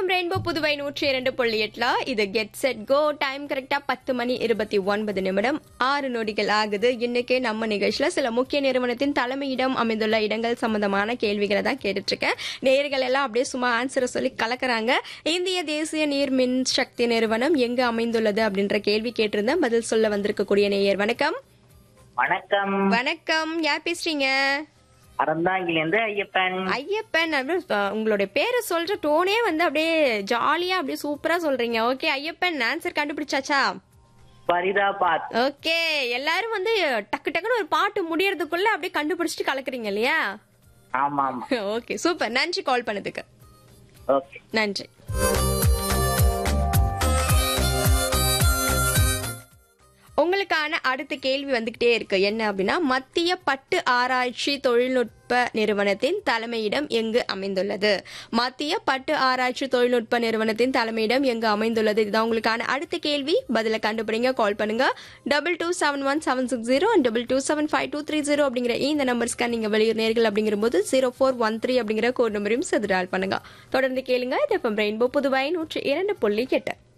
FM rainbow Puduvai நூற்றி இரண்டு புள்ளி எட்டுல இது கெட் செட் கோ டைம் கரெக்டா பத்து மணி இருபத்தி ஒன்பது நிமிடம் ஆறு நொடிகள் ஆகுது இன்னைக்கு நம்ம நிகழ்ச்சியில சில முக்கிய நிறுவனத்தின் தலைமையிடம் அமைந்துள்ள இடங்கள் சம்பந்தமான கேள்விகளை தான் கேட்டுட்டு இருக்கேன் நேர்கள் எல்லாம் அப்படியே சும்மா ஆன்சரை சொல்லி கலக்குறாங்க இந்திய தேசிய நீர் மின் சக்தி நிறுவனம் எங்க அமைந்துள்ளது அப்படின்ற கேள்வி கேட்டிருந்தேன் பதில் சொல்ல வந்திருக்கக்கூடிய நேயர் வணக்கம் வணக்கம் வணக்கம் யார் பேசுறீங்க அறந்தாங்கிலேருந்து ஐயப்பன் ஐயப்பன் அப்படின்னு சொ- உங்களுடைய பேரை சொல்ற டோனே வந்து அப்படியே ஜாலியா அப்படியே சூப்பரா சொல்றீங்க ஓகே ஐயப்பன் ஆன்சர் கண்டுபிடிச்சாச்சா ஃபரிதாபாத் ஓகே எல்லாரும் வந்து டக்கு டக்குன்னு ஒரு பாட்டு முடியறதுக்குள்ள அப்படியே கண்டுபிடிச்சிட்டு கலக்குறீங்க இல்லையா ஆமா ஆமா ஓகே சூப்பர் நன்றி கால் பண்ணதுக்கு ஓகே நன்றி உங்களுக்கான அடுத்த கேள்வி வந்துகிட்டே இருக்கு என்ன அப்படின்னா மத்திய பட்டு ஆராய்ச்சி தொழில்நுட்ப நிறுவனத்தின் தலைமையிடம் எங்கு அமைந்துள்ளது மத்திய பட்டு ஆராய்ச்சி தொழில்நுட்ப நிறுவனத்தின் தலைமையிடம் எங்கு அமைந்துள்ளது இதுதான் உங்களுக்கான அடுத்த கேள்வி பதில கண்டுபிடிங்க கால் பண்ணுங்க double two seven one seven six zero double two seven five two three zero அப்படிங்கிற இந்த நம்பர்ஸ்க்கு நீங்க வெளியூர் நேர்கள் அப்படிங்கிற போது ஜீரோ ஃபோர் ஒன் த்ரீ அப்படிங்கிற கோட் நம்பரையும் செதுடால் பண்ணுங்க தொடர்ந்து கேளுங்க இது ரெயின்போ புதுவை நூற்றி இரண்டு புள்ளி எட்டு